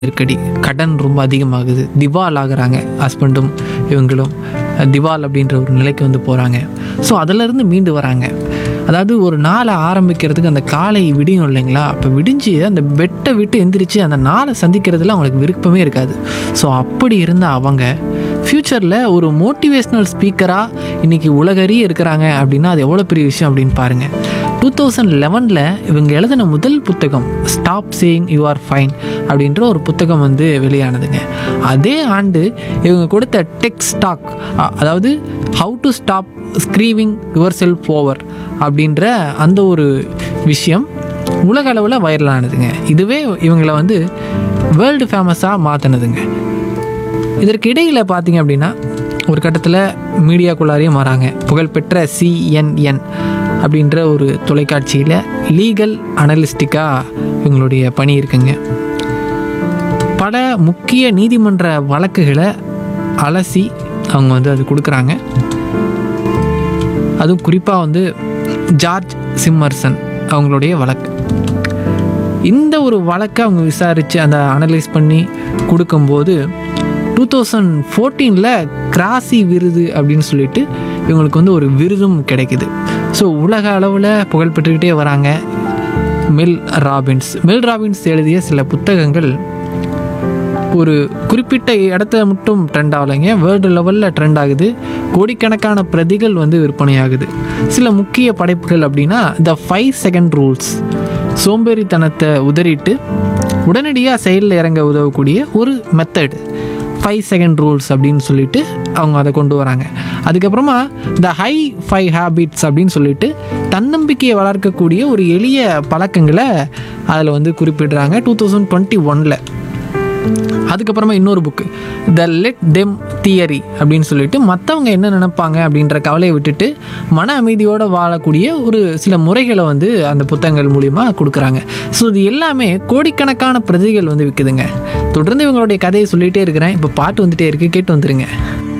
நெருக்கடி கடன் ரொம்ப அதிகமாகுது திவால் ஆகுறாங்க ஹஸ்பண்டும் இவங்களும் திவால் அப்படின்ற ஒரு நிலைக்கு வந்து போகிறாங்க ஸோ அதிலிருந்து மீண்டு வராங்க அதாவது ஒரு நாளை ஆரம்பிக்கிறதுக்கு அந்த காலை விடியும் இல்லைங்களா அப்போ விடிஞ்சு அந்த பெட்டை விட்டு எந்திரிச்சு அந்த நாளை சந்திக்கிறதுல அவங்களுக்கு விருப்பமே இருக்காது ஸோ அப்படி இருந்த அவங்க ஃப்யூச்சரில் ஒரு மோட்டிவேஷ்னல் ஸ்பீக்கராக இன்றைக்கி உலகறிய இருக்கிறாங்க அப்படின்னா அது எவ்வளோ பெரிய விஷயம் அப்படின்னு பாருங்கள் டூ தௌசண்ட் லெவனில் இவங்க எழுதின முதல் புத்தகம் stop saying you are fine அப்படின்ற ஒரு புத்தகம் வந்து வெளியானதுங்க அதே ஆண்டு இவங்க கொடுத்த டெக் ஸ்டாக் அதாவது how to stop screwing yourself over அப்படின்ற அந்த ஒரு விஷயம் உலக அளவில் வைரலானதுங்க இதுவே இவங்களை வந்து வேர்ல்டு ஃபேமஸாக மாற்றினதுங்க இதற்கு இடையில் பார்த்தீங்க அப்படின்னா ஒரு கட்டத்தில் மீடியாக்குள்ளாரையும் வராங்க புகழ்பெற்ற சிஎன்என் அப்படின்ற ஒரு தொலைக்காட்சியில் லீகல் அனலிஸ்டிக்காக இவங்களுடைய பணி இருக்குங்க பல முக்கிய நீதிமன்ற வழக்குகளை அலசி அவங்க வந்து அது கொடுக்குறாங்க அதுவும் குறிப்பாக வந்து ஜார்ஜ் சிம்மர்சன் அவங்களுடைய வழக்கு இந்த ஒரு வழக்கை அவங்க விசாரித்து அந்த அனலைஸ் பண்ணி கொடுக்கும்போது டூ தௌசண்ட் ஃபோர்டீனில் கிராசி விருது அப்படின்னு சொல்லிட்டு இவங்களுக்கு வந்து ஒரு விருதும் கிடைக்குது ஸோ உலக அளவில் புகழ் பெற்றுக்கிட்டே வராங்க மெல் ராபின்ஸ் மெல் ராபின்ஸ் எழுதிய சில புத்தகங்கள் ஒரு குறிப்பிட்ட இடத்துல மட்டும் ட்ரெண்ட் ஆகலைங்க வேர்ல்டு லெவலில் ட்ரெண்ட் ஆகுது கோடிக்கணக்கான பிரதிகள் வந்து விற்பனையாகுது சில முக்கிய படைப்புகள் அப்படின்னா த ஃபைவ் செகண்ட் ரூல்ஸ் சோம்பேறித்தனத்தை உதறிட்டு உடனடியாக செயலில் இறங்க உதவக்கூடிய ஒரு மெத்தட் ஃபைவ் செகண்ட் ரூல்ஸ் அப்படின்னு சொல்லிட்டு அவங்க அதை கொண்டு வராங்க அதுக்கப்புறமா த ஹை ஃபைவ் ஹேபிட்ஸ் அப்படின்னு சொல்லிட்டு தன்னம்பிக்கையை வளர்க்கக்கூடிய ஒரு எளிய பழக்கங்களை அதில் வந்து குறிப்பிடுறாங்க டூ தௌசண்ட் டுவெண்ட்டி ஒனில் அதுக்கப்புறமா இன்னொரு book the let them theory அப்படின்னு சொல்லிட்டு மற்றவங்க என்ன நினைப்பாங்க அப்படின்ற கவலையை விட்டுட்டு மன அமைதியோடு வாழக்கூடிய ஒரு சில முறைகளை வந்து அந்த புத்தகங்கள் மூலிமா கொடுக்குறாங்க ஸோ இது எல்லாமே கோடிக்கணக்கான பிரதிகள் வந்து விற்குதுங்க தொடர்ந்து இவங்களுடைய கதையை சொல்லிகிட்டே இருக்கிறேன் இப்போ பாட்டு வந்துட்டே இருக்கு கேட்டு வந்துருங்க